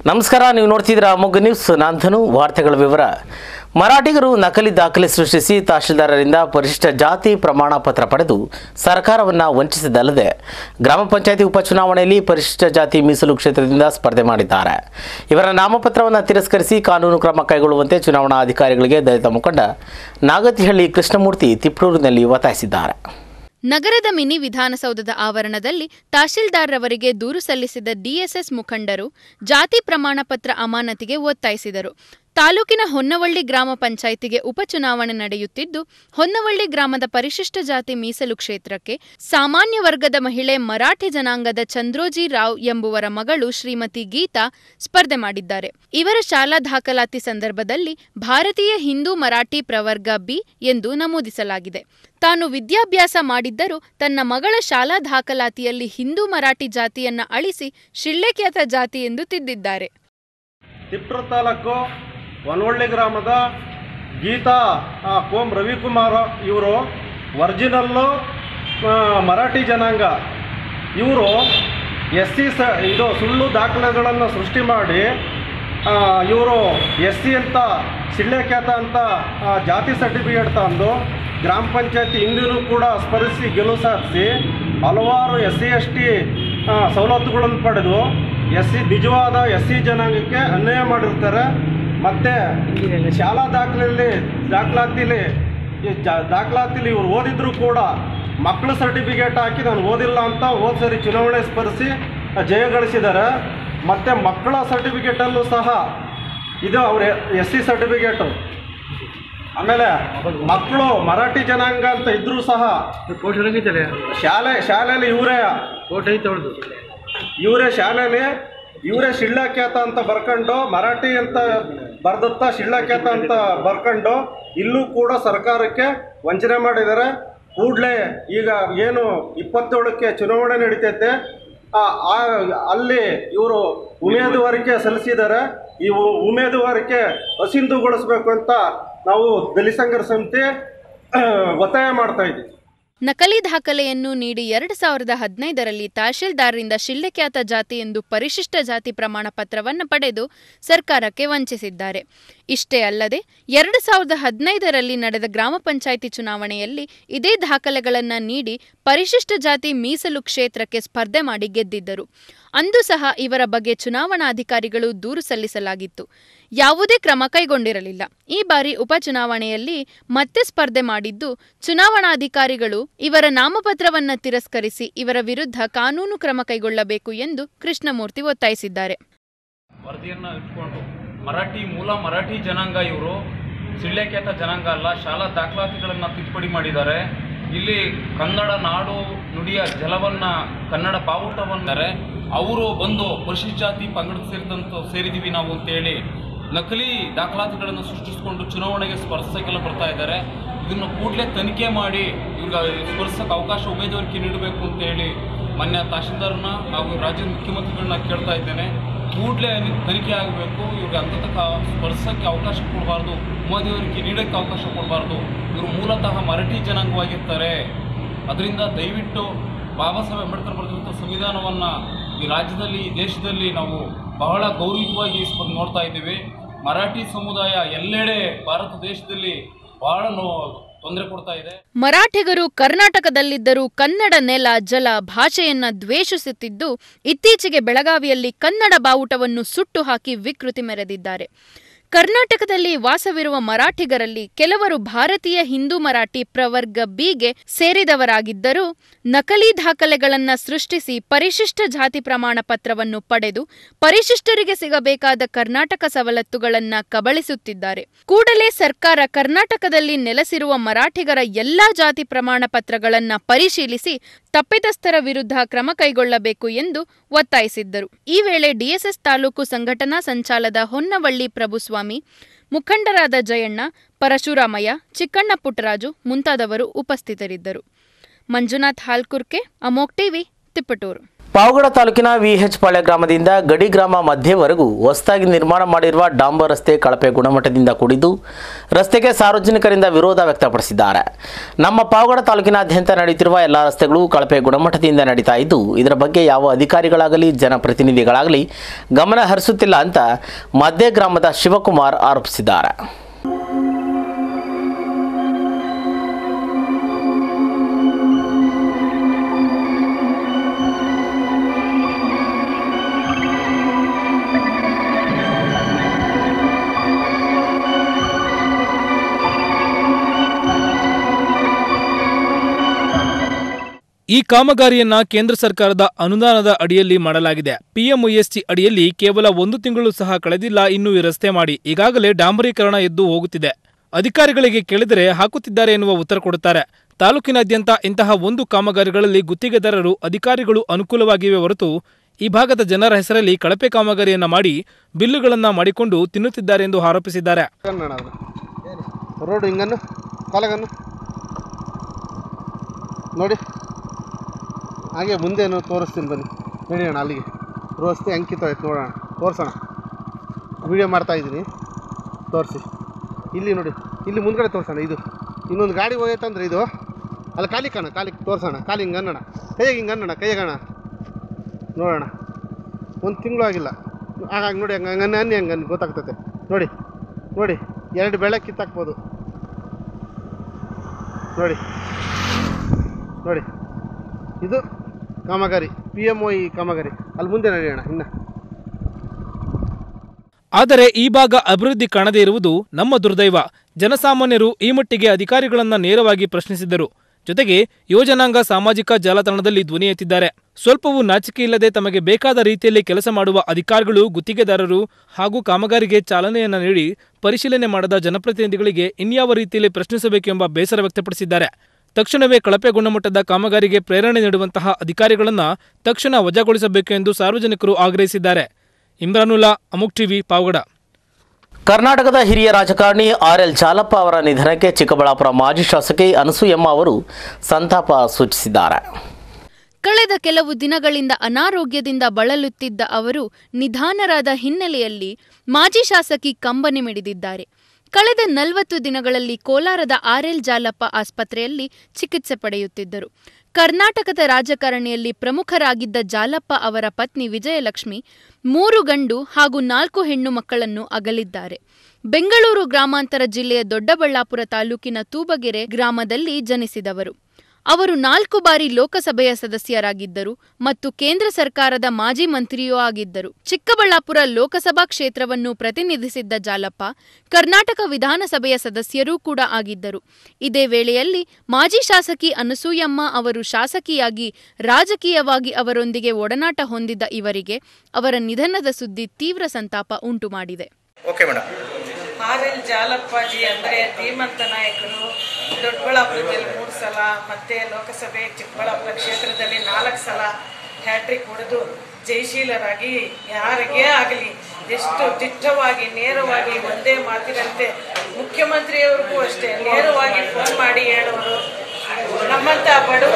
ನಮಸ್ಕಾರ ನೀವು ನೋಡ್ತಿದ್ದೀರ ಮೊಗ್ಗು ನ್ಯೂಸ್ ನಾಂಧನು ವಾರ್ತೆಗಳ ವಿವರ ಮರಾಠಿಗರು ನಕಲಿ ದಾಖಲೆ ಸೃಷ್ಟಿಸಿ ತಹಶೀಲ್ದಾರರಿಂದ ಪರಿಶಿಷ್ಟ ಜಾತಿ ಪ್ರಮಾಣ ಪತ್ರ ಪಡೆದು ಸರ್ಕಾರವನ್ನು ವಂಚಿಸಿದಲ್ಲದೆ ಗ್ರಾಮ ಪಂಚಾಯತಿ ಉಪಚುನಾವಣೆಯಲ್ಲಿ ಪರಿಶಿಷ್ಟ ಜಾತಿ ಮೀಸಲು ಕ್ಷೇತ್ರದಿಂದ ಸ್ಪರ್ಧೆ ಮಾಡಿದ್ದಾರೆ ಇವರ ನಾಮಪತ್ರವನ್ನು ತಿರಸ್ಕರಿಸಿ ಕಾನೂನು ಕ್ರಮ ಕೈಗೊಳ್ಳುವಂತೆ ಚುನಾವಣಾ ಅಧಿಕಾರಿಗಳಿಗೆ ದಲಿತ ಮುಖಂಡ ನಾಗತಿಹಳ್ಳಿ ಕೃಷ್ಣಮೂರ್ತಿ ತಿಪ್ಟೂರಿನಲ್ಲಿ ಒತ್ತಾಯಿಸಿದ್ದಾರೆ ನಗರದ ಮಿನಿ ವಿಧಾನಸೌಧದ ಆವರಣದಲ್ಲಿ ತಹಶೀಲ್ದಾರ್ರವರಿಗೆ ದೂರು ಸಲ್ಲಿಸಿದ ಡಿಎಸ್ಎಸ್ ಮುಖಂಡರು ಜಾತಿ ಪ್ರಮಾಣ ಪತ್ರ ಅಮಾನತಿಗೆ ಒತ್ತಾಯಿಸಿದರು ತಾಲೂಕಿನ ಹೊನ್ನವಳ್ಳಿ ಗ್ರಾಮ ಪಂಚಾಯಿತಿಗೆ ಉಪಚುನಾವಣೆ ನಡೆಯುತ್ತಿದ್ದು ಹೊನ್ನವಳ್ಳಿ ಗ್ರಾಮದ ಪರಿಶಿಷ್ಟ ಜಾತಿ ಮೀಸಲು ಕ್ಷೇತ್ರಕ್ಕೆ ಸಾಮಾನ್ಯ ವರ್ಗದ ಮಹಿಳೆ ಮರಾಠಿ ಜನಾಂಗದ ಚಂದ್ರೋಜಿ ರಾವ್ ಎಂಬುವರ ಮಗಳು ಶ್ರೀಮತಿ ಗೀತಾ ಸ್ಪರ್ಧೆ ಮಾಡಿದ್ದಾರೆ ಇವರ ಶಾಲಾ ದಾಖಲಾತಿ ಸಂದರ್ಭದಲ್ಲಿ ಭಾರತೀಯ ಹಿಂದೂ ಮರಾಠಿ ಪ್ರವರ್ಗ ಬಿ ಎಂದು ನಮೂದಿಸಲಾಗಿದೆ ತಾನು ವಿದ್ಯಾಭ್ಯಾಸ ಮಾಡಿದ್ದರೂ ತನ್ನ ಮಗಳ ಶಾಲಾ ದಾಖಲಾತಿಯಲ್ಲಿ ಹಿಂದೂ ಮರಾಠಿ ಜಾತಿಯನ್ನ ಅಳಿಸಿ ಶಿಳ್ಳೆಕ್ಯಾತ ಜಾತಿ ಎಂದು ತಿದ್ದಿದ್ದಾರೆ ತಿಪ್ಟೂರು ತಾಲೂಕು ವನವಳ್ಳಿ ಗ್ರಾಮದ ಗೀತಾ ಆ, ಕೋಮ್ ರವಿಕುಮಾರ್ ಇವರು ಒರಿಜಿನಲ್ಲು ಆ, ಮರಾಠಿ ಜನಾಂಗ ಇವರು ಎಸ್ ಸಿ ಸ ಇದು ಸುಳ್ಳು ದಾಖಲೆಗಳನ್ನು ಸೃಷ್ಟಿ ಮಾಡಿ ಇವರು ಎಸ್ ಸಿ ಅಂತ ಸಿಳ್ಳೆಖ್ಯಾತ ಅಂತ ಆ, ಜಾತಿ ಸರ್ಟಿಫಿಕೇಟ್ ತಂದು ಗ್ರಾಮ ಪಂಚಾಯತಿ ಹಿಂದಿನೂ ಕೂಡ ಸ್ಪರ್ಧಿಸಿ ಗೆಲುವು ಸಾಧಿಸಿ ಹಲವಾರು ಎಸ್ ಸಿ ಎಸ್ ಟಿ ಸವಲತ್ತುಗಳನ್ನು ಪಡೆದು ಎಸ್ ಸಿ ನಿಜವಾದ ಎಸ್ ಸಿ ಜನಾಂಗಕ್ಕೆ ಅನ್ಯಾಯ ಮಾಡಿರ್ತಾರೆ ಮತ್ತು ಶಾಲಾ ದಾಖಲೆಯಲ್ಲಿ ದಾಖಲಾತಿಲಿ ಈ ಜಾ- ದಾಖಲಾತಿಲಿ ಇವ್ರು ಓದಿದ್ರು ಕೂಡ ಮಕ್ಕಳು ಸರ್ಟಿಫಿಕೇಟ್ ಹಾಕಿ ನಾನು ಓದಿಲ್ಲ ಅಂತ ಹೋದ ಸರಿ ಚುನಾವಣೆ ಸ್ಪರ್ಧಿಸಿ ಜಯ ಗಳಿಸಿದ್ದಾರೆ ಮತ್ತು ಮಕ್ಕಳ ಸರ್ಟಿಫಿಕೇಟಲ್ಲೂ ಸಹ ಇದು ಅವ್ರ ಎಸ್ ಸಿ ಸರ್ಟಿಫಿಕೇಟು ಆಮೇಲೆ ಮಕ್ಕಳು ಮರಾಠಿ ಜನಾಂಗ ಅಂತ ಇದ್ರೂ ಸಹ ಕೋಟ್ ಇರಂಗಿತ್ತಲ್ಲ ಶಾಲೆ ಶಾಲೆಯಲ್ಲಿ ಇವರೇ ಕೋಟ್ ಐತೆ ಅವಳದು ಇವರೇ ಶಾಲೆಯಲ್ಲಿ ಇವರೇ ಶಿಳ್ಳಾಖ್ಯಾತ ಅಂತ ಬರ್ಕೊಂಡು ಮರಾಠಿ ಅಂತ ಬರ್ದತ್ತ ಶಿಳ್ಳಾಖ್ಯಾತ ಅಂತ ಬರ್ಕೊಂಡು ಇಲ್ಲೂ ಕೂಡ ಸರ್ಕಾರಕ್ಕೆ ವಂಚನೆ ಮಾಡಿದ್ದಾರೆ ಕೂಡಲೇ ಈಗ ಏನು ಇಪ್ಪತ್ತೇಳಕ್ಕೆ ಚುನಾವಣೆ ನಡೀತೈತೆ ಆ- ಆ- ಅಲ್ಲಿ ಇವರು ಉಮೇದುವಾರಿಕೆ ಸಲ್ಲಿಸಿದ್ದಾರೆ ಈ ಉ- ಉಮೇದುವಾರಿಕೆ ಅಸಿಂಧುಗೊಳಿಸ್ಬೇಕು ಅಂತ ನಾವು ದಲಿತ ಸಂಘರ್ಷ ಸಮಿತಿ ಒತ್ತಾಯ ಮಾಡ್ತಾ ಇದ್ದೀವಿ ನಕಲಿ ದಾಖಲೆಯನ್ನು ನೀಡಿ ಎರಡು ಸಾವಿರದ ಹದಿನೈದರಲ್ಲಿ ತಹಶೀಲ್ದಾರ್ರಿಂದ ಶಿಳ್ಳೆಕ್ಯಾತ ಜಾತಿ ಎಂದು ಪರಿಶಿಷ್ಟ ಜಾತಿ ಪ್ರಮಾಣ ಪತ್ರವನ್ನು ಪಡೆದು ಸರ್ಕಾರಕ್ಕೆ ವಂಚಿಸಿದ್ದಾರೆ ಇಷ್ಟೇ ಅಲ್ಲದೆ ಎರಡು ಸಾವಿರದ ಹದಿನೈದರಲ್ಲಿ ನಡೆದ ಗ್ರಾಮ ಪಂಚಾಯಿತಿ ಚುನಾವಣೆಯಲ್ಲಿ ಇದೇ ದಾಖಲೆಗಳನ್ನು ನೀಡಿ ಪರಿಶಿಷ್ಟ ಜಾತಿ ಮೀಸಲು ಕ್ಷೇತ್ರಕ್ಕೆ ಸ್ಪರ್ಧೆ ಮಾಡಿ ಗೆದ್ದಿದ್ದರು ಅಂದು ಸಹ ಇವರ ಬಗ್ಗೆ ಚುನಾವಣಾಧಿಕಾರಿಗಳು ದೂರು ಸಲ್ಲಿಸಲಾಗಿತ್ತು ಯಾವುದೇ ಕ್ರಮ ಕೈಗೊಂಡಿರಲಿಲ್ಲ ಈ ಬಾರಿ ಉಪಚುನಾವಣೆಯಲ್ಲಿ ಮತ್ತೆ ಸ್ಪರ್ಧೆ ಮಾಡಿದ್ದು ಚುನಾವಣಾಧಿಕಾರಿಗಳು ಇವರ ನಾಮಪತ್ರವನ್ನ ತಿರಸ್ಕರಿಸಿ ಇವರ ವಿರುದ್ಧ ಕಾನೂನು ಕ್ರಮ ಕೈಗೊಳ್ಳಬೇಕು ಎಂದು ಕೃಷ್ಣಮೂರ್ತಿ ಒತ್ತಾಯಿಸಿದ್ದಾರೆ ವರದಿಯನ್ನು ಇಟ್ಕೊಂಡು ಮರಾಠಿ ಮೂಲ ಮರಾಠಿ ಜನಾಂಗ ಇವರು ಸಿಳ್ಳೆಕ್ಯಾತ ಜನಾಂಗ ಅಲ್ಲ ಶಾಲಾ ದಾಖಲಾತಿಗಳನ್ನು ತಿದ್ದುಪಡಿ ಮಾಡಿದ್ದಾರೆ ಇಲ್ಲಿ ಕನ್ನಡ ನಾಡು ನುಡಿಯ ಜಲವನ್ನ ಕನ್ನಡ ಬಾವುಟವನ್ದರೆ ಅವರು ಬಂದು ಪರಿಶಿಷ್ಟ ಜಾತಿ ಪಂಗಡಕ್ಕೆ ಸೇರಿದಂತ ಸೇರಿದ್ದೀವಿ ನಾವು ಅಂತೇಳಿ ನಕಲಿ ದಾಖಲಾತಿಗಳನ್ನು ಸೃಷ್ಟಿಸಿಕೊಂಡು ಚುನಾವಣೆಗೆ ಸ್ಪರ್ಧಿಸಕ್ಕೆಲ್ಲ ಬರ್ತಾ ಇದ್ದಾರೆ ಇದನ್ನು ಕೂಡಲೇ ತನಿಖೆ ಮಾಡಿ ಇವ್ರಿಗೆ ಸ್ಪರ್ಶಕ್ಕೆ ಅವಕಾಶ ಉಮೇದುವಾರಿಕೆ ನೀಡಬೇಕು ಅಂತೇಳಿ ಮಾನ್ಯ ತಹಶೀಲ್ದಾರ್ನ ಹಾಗೂ ರಾಜ್ಯದ ಮುಖ್ಯಮಂತ್ರಿಗಳನ್ನ ಕೇಳ್ತಾ ಇದ್ದೇನೆ ಕೂಡಲೇ ತನಿಖೆ ಆಗಬೇಕು ಇವ್ರಿಗೆ ಅಂತತಕ್ಕ ಸ್ಪರ್ಶಕ್ಕೆ ಅವಕಾಶ ಕೊಡಬಾರ್ದು ಉಮೇದುವಾರಿಕೆ ನೀಡೋಕ್ಕೆ ಅವಕಾಶ ಕೊಡಬಾರ್ದು ಇವರು ಮೂಲತಃ ಮರಾಠಿ ಜನಾಂಗವಾಗಿರ್ತಾರೆ ಅದರಿಂದ ದಯವಿಟ್ಟು ಬಾಬಾ ಸಾಹೇಬ್ ಅಂಬೇಡ್ಕರ್ ಬರೆದಿರುವಂಥ ಸಂವಿಧಾನವನ್ನು ಈ ರಾಜ್ಯದಲ್ಲಿ ಈ ದೇಶದಲ್ಲಿ ನಾವು ಬಹಳ ಗೌರವಯುತವಾಗಿ ಸ್ಪ- ನೋಡ್ತಾ ಇದ್ದೀವಿ ಮರಾಠಿ ಸಮುದಾಯ ಎಲ್ಲೆಡೆ ಭಾರತ ದೇಶದಲ್ಲಿ ಬಹಳ ನೋ ತೊಂದರೆ ಕೊಡ್ತಾ ಇದೆ ಮರಾಠಿಗರು ಕರ್ನಾಟಕದಲ್ಲಿದ್ದರೂ ಕನ್ನಡ ನೆಲ ಜಲ ಭಾಷೆಯನ್ನ ದ್ವೇಷಿಸುತ್ತಿದ್ದು ಇತ್ತೀಚೆಗೆ ಬೆಳಗಾವಿಯಲ್ಲಿ ಕನ್ನಡ ಬಾವುಟವನ್ನು ಸುಟ್ಟು ಹಾಕಿ ವಿಕೃತಿ ಮೆರೆದಿದ್ದಾರೆ ಕರ್ನಾಟಕದಲ್ಲಿ ವಾಸವಿರುವ ಮರಾಠಿಗರಲ್ಲಿ ಕೆಲವರು ಭಾರತೀಯ ಹಿಂದೂ ಮರಾಠಿ ಪ್ರವರ್ಗ ಬಿಗೆ ಸೇರಿದವರಾಗಿದ್ದರೂ ನಕಲಿ ದಾಖಲೆಗಳನ್ನ ಸೃಷ್ಟಿಸಿ ಪರಿಶಿಷ್ಟ ಜಾತಿ ಪ್ರಮಾಣ ಪತ್ರವನ್ನು ಪಡೆದು ಪರಿಶಿಷ್ಟರಿಗೆ ಸಿಗಬೇಕಾದ ಕರ್ನಾಟಕ ಸವಲತ್ತುಗಳನ್ನ ಕಬಳಿಸುತ್ತಿದ್ದಾರೆ ಕೂಡಲೇ ಸರ್ಕಾರ ಕರ್ನಾಟಕದಲ್ಲಿ ನೆಲೆಸಿರುವ ಮರಾಠಿಗರ ಎಲ್ಲಾ ಜಾತಿ ಪ್ರಮಾಣ ಪತ್ರಗಳನ್ನ ಪರಿಶೀಲಿಸಿ ತಪ್ಪಿತಸ್ಥರ ವಿರುದ್ಧ ಕ್ರಮ ಕೈಗೊಳ್ಳಬೇಕು ಎಂದು ಒತ್ತಾಯಿಸಿದ್ದರು ಈ ವೇಳೆ ಡಿಎಸ್ಎಸ್ ತಾಲೂಕು ಸಂಘಟನಾ ಸಂಚಾಲದ ಹೊನ್ನವಳ್ಳಿ ಪ್ರಭುಸ್ವಾಮಿ ಮುಖಂಡರಾದ ಜಯಣ್ಣ ಪರಶುರಾಮಯ್ಯ ಚಿಕ್ಕಣ್ಣ ಪುಟ್ಟರಾಜು ಮುಂತಾದವರು ಉಪಸ್ಥಿತರಿದ್ದರು ಮಂಜುನಾಥ್ ಹಾಲ್ಕುರ್ಕೆ ಅಮೋಕ್ ಟಿವಿ ತಿಪ್ಪಟೂರು ಪಾವಗಡ ತಾಲೂಕಿನ ವಿಎಚ್ ಪಾಳ್ಯ ಗ್ರಾಮದಿಂದ ಗಡಿ ಗ್ರಾಮ ಮಧ್ಯೆವರೆಗೂ ಹೊಸದಾಗಿ ನಿರ್ಮಾಣ ಮಾಡಿರುವ ಡಾಂಬರ್ ರಸ್ತೆ ಕಳಪೆ ಗುಣಮಟ್ಟದಿಂದ ಕೂಡಿದ್ದು ರಸ್ತೆಗೆ ಸಾರ್ವಜನಿಕರಿಂದ ವಿರೋಧ ವ್ಯಕ್ತಪಡಿಸಿದ್ದಾರೆ ನಮ್ಮ ಪಾವಗಡ ತಾಲೂಕಿನಾದ್ಯಂತ ನಡೆಯುತ್ತಿರುವ ಎಲ್ಲ ರಸ್ತೆಗಳು ಕಳಪೆ ಗುಣಮಟ್ಟದಿಂದ ನಡೀತಾ ಇದ್ದು ಇದರ ಬಗ್ಗೆ ಯಾವ ಅಧಿಕಾರಿಗಳಾಗಲಿ ಜನಪ್ರತಿನಿಧಿಗಳಾಗಲಿ ಗಮನ ಹರಿಸುತ್ತಿಲ್ಲ ಅಂತ ಮಧ್ಯ ಗ್ರಾಮದ ಶಿವಕುಮಾರ್ ಆರೋಪಿಸಿದ್ದಾರೆ ಈ ಕಾಮಗಾರಿಯನ್ನ ಕೇಂದ್ರ ಸರ್ಕಾರದ ಅನುದಾನದ ಅಡಿಯಲ್ಲಿ ಮಾಡಲಾಗಿದೆ ಪಿಎಂಒಎಸ್ಟಿ ಅಡಿಯಲ್ಲಿ ಕೇವಲ ಒಂದು ತಿಂಗಳು ಸಹ ಕಳೆದಿಲ್ಲ ಇನ್ನು ಈ ರಸ್ತೆ ಮಾಡಿ ಈಗಾಗಲೇ ಡಾಂಬರೀಕರಣ ಎದ್ದು ಹೋಗುತ್ತಿದೆ ಅಧಿಕಾರಿಗಳಿಗೆ ಕೇಳಿದರೆ ಹಾಕುತ್ತಿದ್ದಾರೆ ಎನ್ನುವ ಉತ್ತರ ಕೊಡುತ್ತಾರೆ ತಾಲೂಕಿನಾದ್ಯಂತ ಇಂತಹ ಒಂದು ಕಾಮಗಾರಿಗಳಲ್ಲಿ ಗುತ್ತಿಗೆದಾರರು ಅಧಿಕಾರಿಗಳು ಅನುಕೂಲವಾಗಿವೆ ಹೊರತು ಈ ಭಾಗದ ಜನರ ಹೆಸರಲ್ಲಿ ಕಳಪೆ ಕಾಮಗಾರಿಯನ್ನ ಮಾಡಿ ಬಿಲ್ಲುಗಳನ್ನ ಮಾಡಿಕೊಂಡು ತಿನ್ನುತ್ತಿದ್ದಾರೆ ಎಂದು ಆರೋಪಿಸಿದ್ದಾರೆ ಕನ್ನಡ ಅದು ರೋಡು ಹಿಂಗನ್ನು ಕಾಲಗನ್ನು ನೋಡಿ ಹಾಗೆ ಮುಂದೇನು ತೋರಿಸ್ತೀನಿ ಬನ್ನಿ ನಡೆಯೋಣ ಅಲ್ಲಿಗೆ ರಸ್ತೆ ಅಂಕಿತ ಆಯ್ತು ನೋಡೋಣ ತೋರಿಸೋಣ ವಿಡಿಯೋ ಮಾಡ್ತಾ ಇದ್ದೀನಿ ತೋರಿಸಿ ಇಲ್ಲಿ ನೋಡಿ ಇಲ್ಲಿ ಮುಂದ್ಗಡೆ ತೋರಿಸೋಣ ಇದು ಇನ್ನೊಂದು ಗಾಡಿ ಹೋಗೈತಂದ್ರೆ ಇದು ಅಲ್ಲಿ ಖಾಲಿ ಕಾಣ ಖಾಲಿ ತೋರಿಸೋಣ ಖಾಲಿ ಹಿಂಗೆ ಅನ್ನೋಣ ಕೈಯಾಗ ಹಿಂಗೆ ಅನ್ನೋಣ ಕೈಯಾಗಣ ನೋಡೋಣ ಒಂದು ತಿಂಗಳು ಆಗಿಲ್ಲ ಹಾಗಾಗಿ ನೋಡಿ ಹಂಗೆ ಹಂಗೆ ಅನ್ನಿ ಹಂಗೆ ಅನ್ನಿ ಗೊತ್ತಾಗ್ತದೆ ನೋಡಿ ನೋಡಿ ಎರಡು ಬೆಳೆ ಕಿತ್ತಾಕ್ಬೋದು ನೋಡಿ ನೋಡಿ ಇದು ಕಾಮಗಾರಿ ಪಿ ಎಮ್ ಒ ಈ ಕಾಮಗಾರಿ ಅಲ್ಲಿ ಮುಂದೆ ನಡೆಯೋಣ ಇನ್ನು ಆದರೆ ಈ ಭಾಗ ಅಭಿವೃದ್ಧಿ ಕಾಣದೇ ಇರುವುದು ನಮ್ಮ ದುರ್ದೈವ ಜನಸಾಮಾನ್ಯರು ಈ ಮಟ್ಟಿಗೆ ಅಧಿಕಾರಿಗಳನ್ನ ನೇರವಾಗಿ ಪ್ರಶ್ನಿಸಿದ್ದರು ಜೊತೆಗೆ ಯೋಜನಾಂಗ ಸಾಮಾಜಿಕ ಜಾಲತಾಣದಲ್ಲಿ ಧ್ವನಿ ಎತ್ತಿದ್ದಾರೆ ಸ್ವಲ್ಪವೂ ನಾಚಿಕೆ ಇಲ್ಲದೆ ತಮಗೆ ಬೇಕಾದ ರೀತಿಯಲ್ಲಿ ಕೆಲಸ ಮಾಡುವ ಅಧಿಕಾರಿಗಳು ಗುತ್ತಿಗೆದಾರರು ಹಾಗೂ ಕಾಮಗಾರಿಗೆ ಚಾಲನೆಯನ್ನ ನೀಡಿ ಪರಿಶೀಲನೆ ಮಾಡದ ಜನಪ್ರತಿನಿಧಿಗಳಿಗೆ ಇನ್ಯಾವ ರೀತಿಯಲ್ಲಿ ಪ್ರಶ್ನಿಸಬೇಕೆಂಬ ಬೇಸರ ವ್ಯಕ್ತಪಡಿಸಿದ್ದಾರೆ ತಕ್ಷಣವೇ ಕಳಪೆ ಗುಣಮಟ್ಟದ ಕಾಮಗಾರಿಗೆ ಪ್ರೇರಣೆ ನೀಡುವಂತಹ ಅಧಿಕಾರಿಗಳನ್ನ ತಕ್ಷಣ ವಜಾಗೊಳಿಸಬೇಕು ಎಂದು ಸಾರ್ವಜನಿಕರು ಆಗ್ರಹಿಸಿದ್ದಾರೆ ಇಮ್ರಾನುಲ್ಲಾ ಅಮುಕ್ ಟಿವಿ ಪಾವಗಡ ಕರ್ನಾಟಕದ ಹಿರಿಯ ರಾಜಕಾರಣಿ ಆರ್ ಎಲ್ ಚಾಲಪ್ಪ ಅವರ ನಿಧನಕ್ಕೆ ಚಿಕ್ಕಬಳ್ಳಾಪುರ ಮಾಜಿ ಶಾಸಕಿ ಅನಸೂಯಮ್ಮ ಅವರು ಸಂತಾಪ ಸೂಚಿಸಿದ್ದಾರೆ ಕಳೆದ ಕೆಲವು ದಿನಗಳಿಂದ ಅನಾರೋಗ್ಯದಿಂದ ಬಳಲುತ್ತಿದ್ದ ಅವರು ನಿಧಾನರಾದ ಹಿನ್ನೆಲೆಯಲ್ಲಿ ಮಾಜಿ ಶಾಸಕಿ ಕಂಬನಿ ಮಿಡಿದಿದ್ದಾರೆ ಕಳೆದ ನಲವತ್ತು ದಿನಗಳಲ್ಲಿ ಕೋಲಾರದ ಆರ್ಎಲ್ ಜಾಲಪ್ಪ ಆಸ್ಪತ್ರೆಯಲ್ಲಿ ಚಿಕಿತ್ಸೆ ಪಡೆಯುತ್ತಿದ್ದರು ಕರ್ನಾಟಕದ ರಾಜಕಾರಣಿಯಲ್ಲಿ ಪ್ರಮುಖರಾಗಿದ್ದ ಜಾಲಪ್ಪ ಅವರ ಪತ್ನಿ ವಿಜಯಲಕ್ಷ್ಮಿ ಮೂರು ಗಂಡು ಹಾಗೂ ನಾಲ್ಕು ಹೆಣ್ಣು ಮಕ್ಕಳನ್ನು ಅಗಲಿದ್ದಾರೆ ಬೆಂಗಳೂರು ಗ್ರಾಮಾಂತರ ಜಿಲ್ಲೆಯ ದೊಡ್ಡಬಳ್ಳಾಪುರ ತಾಲೂಕಿನ ತೂಬಗೆರೆ ಗ್ರಾಮದಲ್ಲಿ ಜನಿಸಿದವರು ಅವರು ನಾಲ್ಕು ಬಾರಿ ಲೋಕಸಭೆಯ ಸದಸ್ಯರಾಗಿದ್ದರು ಮತ್ತು ಕೇಂದ್ರ ಸರ್ಕಾರದ ಮಾಜಿ ಮಂತ್ರಿಯೂ ಆಗಿದ್ದರು ಚಿಕ್ಕಬಳ್ಳಾಪುರ ಲೋಕಸಭಾ ಕ್ಷೇತ್ರವನ್ನು ಪ್ರತಿನಿಧಿಸಿದ್ದ ಜಾಲಪ್ಪ ಕರ್ನಾಟಕ ವಿಧಾನಸಭೆಯ ಸದಸ್ಯರೂ ಕೂಡ ಆಗಿದ್ದರು ಇದೇ ವೇಳೆಯಲ್ಲಿ ಮಾಜಿ ಶಾಸಕಿ ಅನಸೂಯಮ್ಮ ಅವರು ಶಾಸಕಿಯಾಗಿ ರಾಜಕೀಯವಾಗಿ ಅವರೊಂದಿಗೆ ಒಡನಾಟ ಹೊಂದಿದ್ದ ಇವರಿಗೆ ಅವರ ನಿಧನದ ಸುದ್ದಿ ತೀವ್ರ ಸಂತಾಪ ಉಂಟುಮಾಡಿದೆ ಆರ್ ಎಲ್ ಜಾಲಪ್ಪಾಜಿ ಅಂದರೆ ಧೀಮಂತ ನಾಯಕರು ದೊಡ್ಡಬಳ್ಳಾಪುರದಲ್ಲಿ ಮೂರು ಸಲ ಮತ್ತೆ ಲೋಕಸಭೆ ಚಿಕ್ಕಬಳ್ಳಾಪುರ ಕ್ಷೇತ್ರದಲ್ಲಿ ನಾಲ್ಕು ಸಲ ಹ್ಯಾಟ್ರಿಕ್ ಹೊಡೆದು ಜಯಶೀಲರಾಗಿ ಯಾರಿಗೇ ಆಗಲಿ ಎಷ್ಟು ದಿಟ್ಟವಾಗಿ ನೇರವಾಗಿ ಒಂದೇ ಮಾತಿನಂತೆ ಮುಖ್ಯಮಂತ್ರಿಯವ್ರಿಗೂ ಅಷ್ಟೇ ನೇರವಾಗಿ ಫೋನ್ ಮಾಡಿ ಹೇಳೋರು ನಮ್ಮಂಥ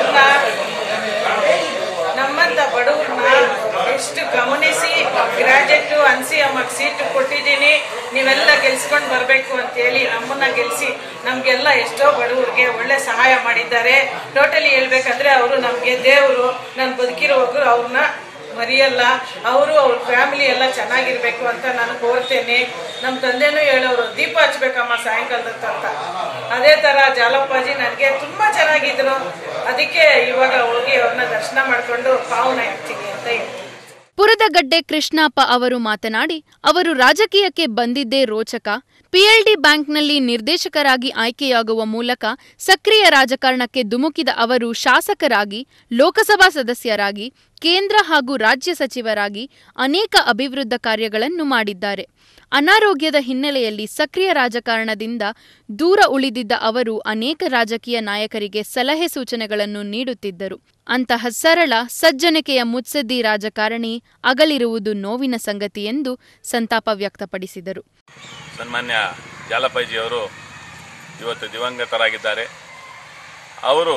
ಬಡವ್ರನ್ನ ನಮ್ಮಂತ ಬಡವ್ರನ್ನ ಎಷ್ಟು ಗಮನಿಸಿ ಗ್ರಾಜೆಕ್ಟು ಅನ್ಸಿ ಅಮ್ಮಗೆ ಸೀಟು ಕೊಟ್ಟಿದ್ದೀನಿ ನೀವೆಲ್ಲ ಗೆಲ್ಸ್ಕೊಂಡು ಬರಬೇಕು ಅಂತೇಳಿ ನಮ್ಮನ್ನ ಗೆಲ್ಸಿ ನಮಗೆಲ್ಲ ಎಷ್ಟೋ ಬಡವ್ರಿಗೆ ಒಳ್ಳೆ ಸಹಾಯ ಮಾಡಿದ್ದಾರೆ ಟೋಟಲಿ ಹೇಳ್ಬೇಕಂದ್ರೆ ಅವರು ನಮಗೆ ದೇವರು ನಾನು ಬದುಕಿರೋವಾಗೂ ಅವ್ರನ್ನ ಮರೆಯಲ್ಲ ಅವರು ಅವ್ರ ಫ್ಯಾಮಿಲಿ ಎಲ್ಲ ಚೆನ್ನಾಗಿರ್ಬೇಕು ಅಂತ ನಾನು ಕೋರ್ತೇನೆ ನಮ್ಮ ತಂದೆನೂ ಹೇಳೋರು ದೀಪ ಹಚ್ಬೇಕಮ್ಮ ಸಾಯಂಕಾಲದತ್ತ ಅಂತ ಅದೇ ಥರ ಜಾಲಪ್ಪಾಜಿ ನನಗೆ ತುಂಬ ಚೆನ್ನಾಗಿದ್ರು ಅದಕ್ಕೆ ಇವಾಗ ಹೋಗಿ ಅವ್ರನ್ನ ದರ್ಶನ ಮಾಡಿಕೊಂಡು ಪಾವನ ಆಗ್ತೀನಿ ಅಂತ ಹೇಳ್ತೀನಿ ಪುರದಗಡ್ಡೆ ಕೃಷ್ಣಪ್ಪ ಅವರು ಮಾತನಾಡಿ ಅವರು ರಾಜಕೀಯಕ್ಕೆ ಬಂದಿದ್ದೇ ರೋಚಕ ಪಿಎಲ್ಡಿ ಬ್ಯಾಂಕ್ನಲ್ಲಿ ನಿರ್ದೇಶಕರಾಗಿ ಆಯ್ಕೆಯಾಗುವ ಮೂಲಕ ಸಕ್ರಿಯ ರಾಜಕಾರಣಕ್ಕೆ ಧುಮುಕಿದ ಅವರು ಶಾಸಕರಾಗಿ ಲೋಕಸಭಾ ಸದಸ್ಯರಾಗಿ ಕೇಂದ್ರ ಹಾಗೂ ರಾಜ್ಯ ಸಚಿವರಾಗಿ ಅನೇಕ ಅಭಿವೃದ್ಧ ಕಾರ್ಯಗಳನ್ನು ಮಾಡಿದ್ದಾರೆ ಅನಾರೋಗ್ಯದ ಹಿನ್ನೆಲೆಯಲ್ಲಿ ಸಕ್ರಿಯ ರಾಜಕಾರಣದಿಂದ ದೂರ ಉಳಿದಿದ್ದ ಅವರು ಅನೇಕ ರಾಜಕೀಯ ನಾಯಕರಿಗೆ ಸಲಹೆ ಸೂಚನೆಗಳನ್ನು ನೀಡುತ್ತಿದ್ದರು ಅಂತಹ ಸರಳ ಸಜ್ಜನಿಕೆಯ ಮುತ್ಸದ್ದಿ ರಾಜಕಾರಣಿ ಅಗಲಿರುವುದು ನೋವಿನ ಸಂಗತಿ ಎಂದು ಸಂತಾಪ ವ್ಯಕ್ತಪಡಿಸಿದರು ಸನ್ಮಾನ್ಯ ಜಾಲಪ್ಪಾಜಿಯವರು ಇವತ್ತು ದಿವಂಗತರಾಗಿದ್ದಾರೆ ಅವರು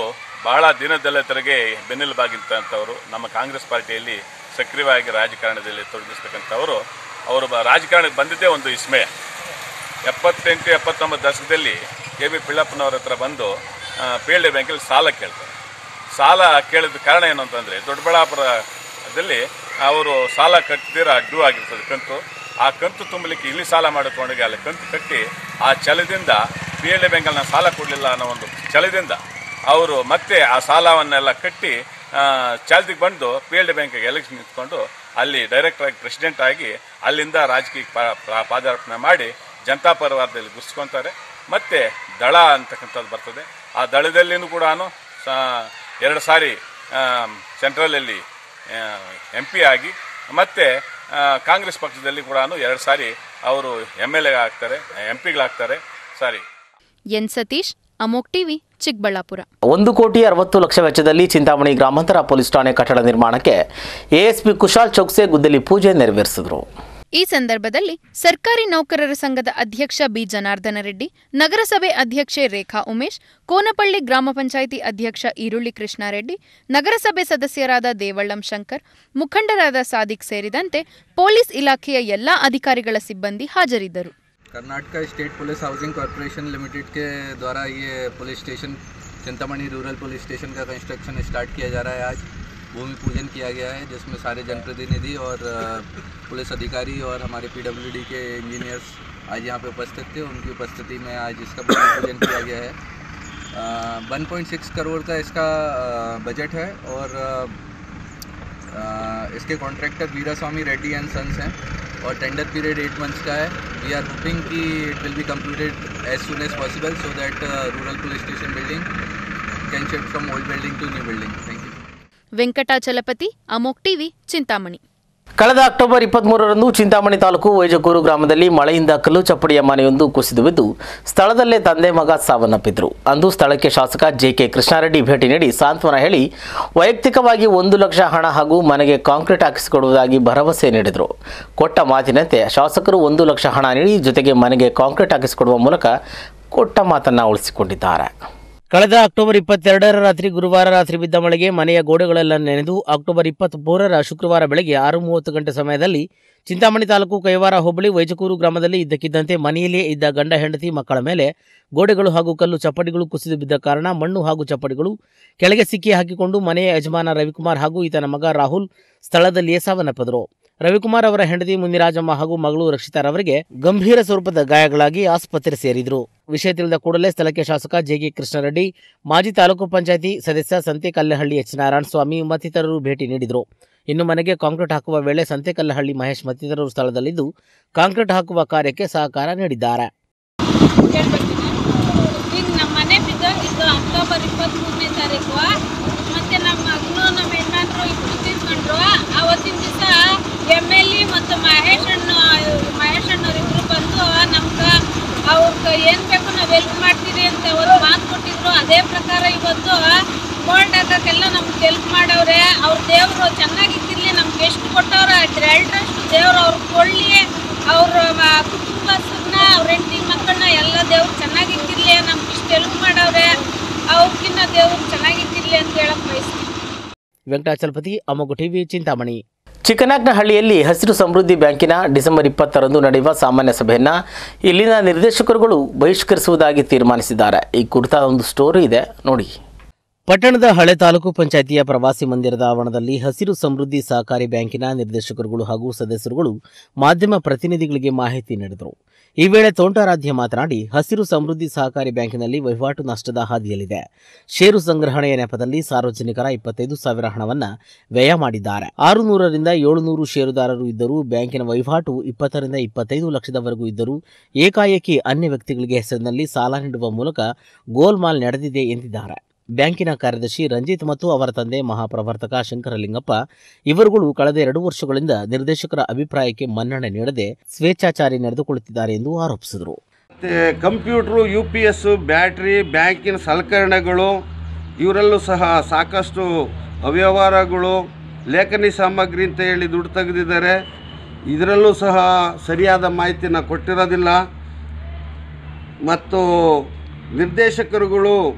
ಬಹಳ ದೀನದಲಿತರಿಗೆ ಬೆನ್ನೆಲುಬಾಗಿದ್ದಂಥವರು ನಮ್ಮ ಕಾಂಗ್ರೆಸ್ ಪಾರ್ಟಿಯಲ್ಲಿ ಸಕ್ರಿಯವಾಗಿ ರಾಜಕಾರಣದಲ್ಲಿ ತೊಡಗಿಸ್ತಕ್ಕಂಥವರು ಅವರು ಬ- ರಾಜಕಾರಣಕ್ಕೆ ಬಂದಿದ್ದೇ ಒಂದು ವಿಸ್ಮಯ ಎಪ್ಪತ್ತೆಂಟು ಎಪ್ಪತ್ತೊಂಬತ್ತು ದಶಕದಲ್ಲಿ ಕೆ ಬಿ ಪಿಳ್ಳಪ್ಪನವ್ರ ಹತ್ರ ಬಂದು ಪಿ ಎಲ್ ಡಿ ಬ್ಯಾಂಕಲ್ಲಿ ಸಾಲ ಕೇಳ್ತಾರೆ ಸಾಲ ಕೇಳಿದ ಕಾರಣ ಏನು ಅಂತಂದರೆ ದೊಡ್ಡಬಳ್ಳಾಪುರದಲ್ಲಿ ಅವರು ಸಾಲ ಕಟ್ಟಿದಿರ ಡ್ಯೂ ಆಗಿರ್ತದೆ ಕಂತು ಆ ಕಂತು ತುಂಬಲಿಕ್ಕೆ ಇಲ್ಲಿ ಸಾಲ ಮಾಡಿಕೊಂಡೋಗಿ ಅಲ್ಲಿ ಕಂತು ಕಟ್ಟಿ ಆ ಛಲದಿಂದ ಪಿ ಎಲ್ ಡಿ ಬ್ಯಾಂಕಲ್ಲಿ ನಾನು ಸಾಲ ಕೊಡಲಿಲ್ಲ ಅನ್ನೋ ಒಂದು ಛಲದಿಂದ ಅವರು ಮತ್ತೆ ಆ ಸಾಲವನ್ನೆಲ್ಲ ಕಟ್ಟಿ ಚಾಲ್ತಿಗೆ ಬಂದು ಪಿ ಎಲ್ ಡಿ ಬ್ಯಾಂಕಿಗೆ ಎಲೆಕ್ಷನ್ ನಿಂತ್ಕೊಂಡು ಅಲ್ಲಿ ಡೈರೆಕ್ಟರಾಗಿ ಪ್ರೆಸಿಡೆಂಟ್ ಆಗಿ ಅಲ್ಲಿಂದ ರಾಜಕೀಯ ಪಾ- ಪಾ- ಪಾದಾರ್ಪಣೆ ಮಾಡಿ ಜನತಾ ಪರಿವಾರದಲ್ಲಿ ಗುರ್ಸ್ಕೊತಾರೆ ಮತ್ತು ದಳ ಅಂತಕ್ಕಂಥದ್ದು ಬರ್ತದೆ ಆ ದಳದಲ್ಲಿನೂ ಕೂಡ ಎರಡು ಸಾರಿ ಸೆಂಟ್ರಲಲ್ಲಿ ಎಂ ಪಿ ಆಗಿ ಮತ್ತು ಕಾಂಗ್ರೆಸ್ ಪಕ್ಷದಲ್ಲಿ ಕೂಡ ಎರಡು ಸಾರಿ ಅವರು ಎಮ್ ಎಲ್ ಎ ಆಗ್ತಾರೆ ಎಂ ಪಿಗಳಾಗ್ತಾರೆ ಸಾರಿ N Satish Amok TV Chikkaballapur ಒಂದು ಕೋಟಿ ಅರವತ್ತು ಲಕ್ಷ ವೆಚ್ಚದಲ್ಲಿ ಚಿಂತಾಮಣಿ ಗ್ರಾಮಾಂತರ ಪೊಲೀಸ್ ಠಾಣೆ ಕಟ್ಟಡ ನಿರ್ಮಾಣಕ್ಕೆ ಎಎಸ್ಪಿ ಕುಶಾಲ್ ಚೌಕ್ಸೆ ಗುದ್ದಲಿ ಪೂಜೆ ನೆರವೇರಿಸಿದರು ಈ ಸಂದರ್ಭದಲ್ಲಿ ಸರ್ಕಾರಿ ನೌಕರರ ಸಂಘದ ಅಧ್ಯಕ್ಷ ಬಿ ಜನಾರ್ದನ ರೆಡ್ಡಿ ನಗರಸಭೆ ಅಧ್ಯಕ್ಷೆ ರೇಖಾ ಉಮೇಶ್ ಕೋನಪಳ್ಳಿ ಗ್ರಾಮ ಪಂಚಾಯಿತಿ ಅಧ್ಯಕ್ಷ ಈರುಳ್ಳಿ ಕೃಷ್ಣಾರೆಡ್ಡಿ ನಗರಸಭೆ ಸದಸ್ಯರಾದ ದೇವಳ್ಳಂ ಶಂಕರ್ ಮುಖಂಡರಾದ ಸಾದಿಕ್ ಸೇರಿದಂತೆ ಪೊಲೀಸ್ ಇಲಾಖೆಯ ಎಲ್ಲಾ ಅಧಿಕಾರಿಗಳ ಸಿಬ್ಬಂದಿ ಹಾಜರಿದ್ದರು Karnataka state police housing corporation limited के द्वारा ये police station Chintamani rural police station का कंस्ट्रक्शन स्टार्ट किया जा रहा है आज भूमि पूजन किया गया है जिसमें सारे जनप्रतिनिधि और अ, पुलिस अधिकारी और हमारे पीडब्ल्यूडी के इंजीनियर्स आज यहाँ पे उपस्थित थे उनकी उपस्थिति में आज इसका भूमि पूजन किया गया है वन पॉइंट सिक्स करोड़ का इसका अ, बजट है और अ, अ, इसके contractor Veera Swamy Reddy and sons हैं और टेंडर पीरियड एट मंथ्स का है वी आर होपिंग कि it will be completed as soon as possible so that rural police station building can shift from old building to new building thank you Venkatachalapathi Amok TV Chintamani ಕಳೆದ October ಇಪ್ಪತ್ಮೂರರಂದು ಚಿಂತಾಮಣಿ ತಾಲೂಕು ವೈಜಗೂರು ಗ್ರಾಮದಲ್ಲಿ ಮಳೆಯಿಂದ ಕಲ್ಲು ಚಪ್ಪಡಿಯ ಮನೆಯೊಂದು ಕುಸಿದು ಬಿದ್ದು ಸ್ಥಳದಲ್ಲೇ ತಂದೆ ಮಗ ಸಾವನ್ನಪ್ಪಿದ್ರು ಅಂದು ಸ್ಥಳಕ್ಕೆ ಶಾಸಕ ಜೆಕೆ ಕೃಷ್ಣಾರೆಡ್ಡಿ ಭೇಟಿ ನೀಡಿ ಸಾಂತ್ವನ ಹೇಳಿ ವೈಯಕ್ತಿಕವಾಗಿ ಒಂದು ಲಕ್ಷ ಹಣ ಹಾಗೂ ಮನೆಗೆ ಕಾಂಕ್ರೀಟ್ ಹಾಕಿಸಿಕೊಡುವುದಾಗಿ ಭರವಸೆ ನೀಡಿದರು ಕೊಟ್ಟ ಮಾತಿನಂತೆ ಶಾಸಕರು ಒಂದು ಲಕ್ಷ ಹಣ ನೀಡಿ ಜೊತೆಗೆ ಮನೆಗೆ ಕಾಂಕ್ರೀಟ್ ಹಾಕಿಸಿಕೊಡುವ ಮೂಲಕ ಕೊಟ್ಟ ಮಾತನ್ನ ಉಳಿಸಿಕೊಂಡಿದ್ದಾರೆ ಕಳೆದ ಅಕ್ಟೋಬರ್ ಇಪ್ಪತ್ತೆರಡರ ರಾತ್ರಿ ಗುರುವಾರ ರಾತ್ರಿ ಬಿದ್ದ ಮಳೆಗೆ ಮನೆಯ ಗೋಡೆಗಳೆಲ್ಲ ನೆನೆದು ಅಕ್ಟೋಬರ್ ಇಪ್ಪತ್ತ್ಮೂರರ ಶುಕ್ರವಾರ ಬೆಳಗ್ಗೆ ಆರು ಮೂವತ್ತು ಗಂಟೆ ಸಮಯದಲ್ಲಿ ಚಿಂತಾಮಣಿ ತಾಲೂಕು ಕೈವಾರ ಹೋಬಳಿ ವೈಜಕೂರು ಗ್ರಾಮದಲ್ಲಿ ಇದ್ದಕ್ಕಿದ್ದಂತೆ ಮನೆಯಲ್ಲಿಯೇ ಇದ್ದ ಗಂಡ ಹೆಂಡತಿ ಮಕ್ಕಳ ಮೇಲೆ ಗೋಡೆಗಳು ಹಾಗೂ ಕಲ್ಲು ಚಪ್ಪಡಿಗಳು ಕುಸಿದು ಬಿದ್ದ ಕಾರಣ ಮಣ್ಣು ಹಾಗೂ ಚಪ್ಪಡಿಗಳು ಕೆಳಗೆ ಸಿಕ್ಕಿ ಹಾಕಿಕೊಂಡು ಮನೆಯ ಯಜಮಾನ ರವಿಕುಮಾರ್ ಹಾಗೂ ಈತನ ಮಗ ರಾಹುಲ್ ಸ್ಥಳದಲ್ಲಿಯೇ ಸಾವನ್ನಪ್ಪಿದರು ರವಿಕುಮಾರ್ ಅವರ ಹೆಂಡತಿ ಮುನಿರಾಜಮ್ಮ ಹಾಗೂ ಮಗಳು ರಕ್ಷಿತಾರವರಿಗೆ ಗಂಭೀರ ಸ್ವರೂಪದ ಗಾಯಗಳಾಗಿ ಆಸ್ಪತ್ರೆ ಸೇರಿದ್ರು ವಿಷಯ ತಿಳಿದ ಕೂಡಲೇ ಸ್ಥಳಕ್ಕೆ ಶಾಸಕ ಜೆಕೆ ಕೃಷ್ಣಾರೆಡ್ಡಿ ಮಾಜಿ ತಾಲೂಕು ಪಂಚಾಯತಿ ಸದಸ್ಯ ಸಂತೆಕಲ್ಲಹಳ್ಳಿ ಎಚ್ ನಾರಾಯಣಸ್ವಾಮಿ ಮತ್ತಿತರರು ಭೇಟಿ ನೀಡಿದರು ಇನ್ನು ಮನೆಗೆ ಕಾಂಕ್ರೀಟ್ ಹಾಕುವ ವೇಳೆ ಸಂತೆಕಲ್ಲಹಳ್ಳಿ ಮಹೇಶ್ ಮತ್ತಿತರರು ಸ್ಥಳದಲ್ಲಿದ್ದು ಕಾಂಕ್ರೀಟ್ ಹಾಕುವ ಕಾರ್ಯಕ್ಕೆ ಸಹಕಾರ ನೀಡಿದ್ದಾರೆ ಈಗ ನಮ್ಮ ಮನೆ ಬಿದ್ದೋಗಿದ್ದು ಅಕ್ಟೋಬರ್ ಇಪ್ಪತ್ತ್ಮೂರನೇ ತಾರೀಕು ಮತ್ತು ನಮ್ಮ ಮಗನು ನಮ್ಮ ಹೆಣ್ಣಂದ್ರು ಇಬ್ಬರು ತೀರ್ಕೊಂಡ್ರು ಆವತ್ತಿನ ದಿವಸ ಎಮ್ ಎಲ್ ಎ ಮತ್ತು ಮಹೇಶ್ ಅಣ್ಣ ಮಹೇಶ್ ಅಣ್ಣವ್ರಿಬ್ರು ಬಂದು ನಮ್ಗೆ ಅವ್ರಿಗೆ ಏನು ಬೇಕು ನಾವು ಹೆಲ್ಪ್ ಮಾಡ್ತೀರಿ ಅಂತ ಅವರು ಮಾತು ಕೊಟ್ಟಿದ್ರು ಅದೇ ಪ್ರಕಾರ ಇವತ್ತು ಗೋಲ್ಡ್ ಹಾಕೋಕ್ಕೆಲ್ಲ ನಮ್ಗೆ ಹೆಲ್ಪ್ ಮಾಡವ್ರೆ ಅವ್ರ ದೇವರು ಚೆನ್ನಾಗಿದ್ದಿರಲಿ ನಮ್ಗೆ ಎಷ್ಟು ಕೊಟ್ಟವ್ರೆ ಅದ್ರ ಎರಡರಷ್ಟು ದೇವ್ರು ಅವ್ರಿಗೆ ಕೊಡಲಿ ಅವ್ರ ಮ- ಕುಟುಂಬಸ್ಥರನ್ನ ಅವ್ರ ಹೆಂಡತಿ ಮಕ್ಕಳನ್ನ ಎಲ್ಲ ದೇವ್ರು ಚೆನ್ನಾಗಿದ್ದಿರಲಿ ನಮ್ಗೆ ಇಷ್ಟು ಹೆಲ್ಪ್ ಮಾಡವ್ರೆ ಅವ್ರಿಗಿನ್ನ ದೇವ್ರು ಚೆನ್ನಾಗಿದ್ದಿರಲಿ ಅಂತ ಹೇಳಕ್ ಬಯಸ್ತೀನಿ ವೆಂಕಟಾಚಲಪತಿ ಅಮೋಘ ಟಿವಿ ಚಿಂತಾಮಣಿ ಚಿಕ್ಕನಾಗ್ನಹಳ್ಳಿಯಲ್ಲಿ ಹಸಿರು ಸಮೃದ್ಧಿ ಬ್ಯಾಂಕಿನ ಡಿಸೆಂಬರ್ ಇಪ್ಪತ್ತರಂದು ನಡೆಯುವ ಸಾಮಾನ್ಯ ಸಭೆಯನ್ನು ಇಲ್ಲಿನ ನಿರ್ದೇಶಕರುಗಳು ಬಹಿಷ್ಕರಿಸುವುದಾಗಿ ತೀರ್ಮಾನಿಸಿದ್ದಾರೆ ಈ ಕುರಿತಾದ ಒಂದು ಸ್ಟೋರಿ ಇದೆ ನೋಡಿ ಪಟ್ಟಣದ ಹಳೆ ತಾಲೂಕು ಪಂಚಾಯಿತಿಯ ಪ್ರವಾಸಿ ಮಂದಿರದ ಆವರಣದಲ್ಲಿ ಹಸಿರು ಸಮೃದ್ಧಿ ಸಹಕಾರಿ ಬ್ಯಾಂಕಿನ ನಿರ್ದೇಶಕರುಗಳು ಹಾಗೂ ಸದಸ್ಯರುಗಳು ಮಾಧ್ಯಮ ಪ್ರತಿನಿಧಿಗಳಿಗೆ ಮಾಹಿತಿ ನೀಡಿದರು ಈ ವೇಳೆ ತೋಂಟಾರಾಧ್ಯ ಮಾತನಾಡಿ ಹಸಿರು ಸಮೃದ್ಧಿ ಸಹಕಾರಿ ಬ್ಯಾಂಕಿನಲ್ಲಿ ವಹಿವಾಟು ನಷ್ಟದ ಹಾದಿಯಲ್ಲಿದೆ ಷೇರು ಸಂಗ್ರಹಣೆಯ ನೆಪದಲ್ಲಿ ಸಾರ್ವಜನಿಕರ ಇಪ್ಪತ್ತೈದು ಸಾವಿರ ಹಣವನ್ನ ವ್ಯಯ ಮಾಡಿದ್ದಾರೆ ಆರು ನೂರರಿಂದ ಏಳುನೂರು ಷೇರುದಾರರು ಇದ್ದರೂ ಬ್ಯಾಂಕಿನ ವಹಿವಾಟು ಇಪ್ಪತ್ತರಿಂದ ಇಪ್ಪತ್ತೈದು ಲಕ್ಷದವರೆಗೂ ಇದ್ದರೂ ಏಕಾಏಕಿ ಅನ್ಯ ವ್ಯಕ್ತಿಗಳಿಗೆ ಹೆಸರಿನಲ್ಲಿ ಸಾಲ ನೀಡುವ ಮೂಲಕ ಗೋಲ್ಮಾಲ್ ನಡೆದಿದೆ ಎಂದಿದ್ದಾರೆ ಬ್ಯಾಂಕಿನ ಕಾರ್ಯದರ್ಶಿ ರಂಜಿತ್ ಮತ್ತು ಅವರ ತಂದೆ ಮಹಾಪ್ರವರ್ತಕ ಶಂಕರಲಿಂಗಪ್ಪ ಇವರುಗಳು ಕಳೆದ ಎರಡು ವರ್ಷಗಳಿಂದ ನಿರ್ದೇಶಕರ ಅಭಿಪ್ರಾಯಕ್ಕೆ ಮನ್ನಣೆ ನೀಡದೆ ಸ್ವೇಚ್ಛಾಚಾರಿ ನಡೆದುಕೊಳ್ಳುತ್ತಿದ್ದಾರೆ ಎಂದು ಆರೋಪಿಸಿದರು ಮತ್ತು computer U P S battery ಬ್ಯಾಂಕಿನ ಸಲಕರಣೆಗಳು ಇವರಲ್ಲೂ ಸಹ ಸಾಕಷ್ಟು ಅವ್ಯವಹಾರಗಳು ಲೇಖನಿ ಸಾಮಗ್ರಿ ಅಂತ ಹೇಳಿ ದುಡ್ಡು ತೆಗೆದಿದ್ದಾರೆ ಇದರಲ್ಲೂ ಸಹ ಸರಿಯಾದ ಮಾಹಿತಿನ ಕೊಟ್ಟಿರೋದಿಲ್ಲ ಮತ್ತು ನಿರ್ದೇಶಕರುಗಳು